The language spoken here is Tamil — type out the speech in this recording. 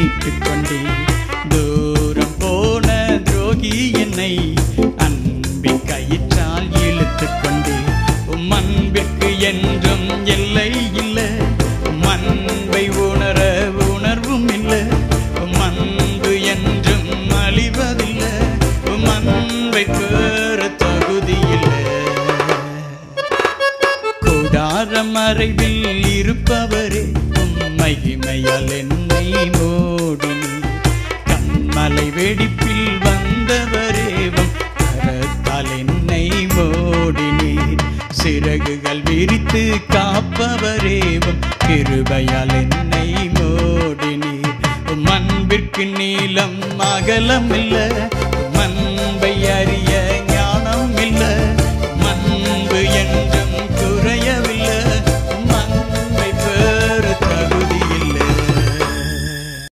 மீட்டுக் கொண்டே தூரம் போன துரோகி என்னை அன்பின் கயிற்றால் இழுத்துக் கொண்டே உம் அன்பிற்கு என்றும் எல்லை இல்லை உம் அன்பை உணர உணர்வும் இல்லை உம் அன்பு என்றும் அழிவதில்லை உம் அன்பை பெற தகுதி இல்லை கூடார மறைவில் இருப்பவரே உம் மகிமையால் என்னை மூடினீர் கண்மலை வெடிப்பில் வந்தவரே உம் கரத்தால் என்னை மூடினீர் சிறகுகள் விரித்து காப்பவரே உம் கிருபையால் என்னை மூடினீர் உம் அன்பிற்கு நீளம் அகலம் இல்ல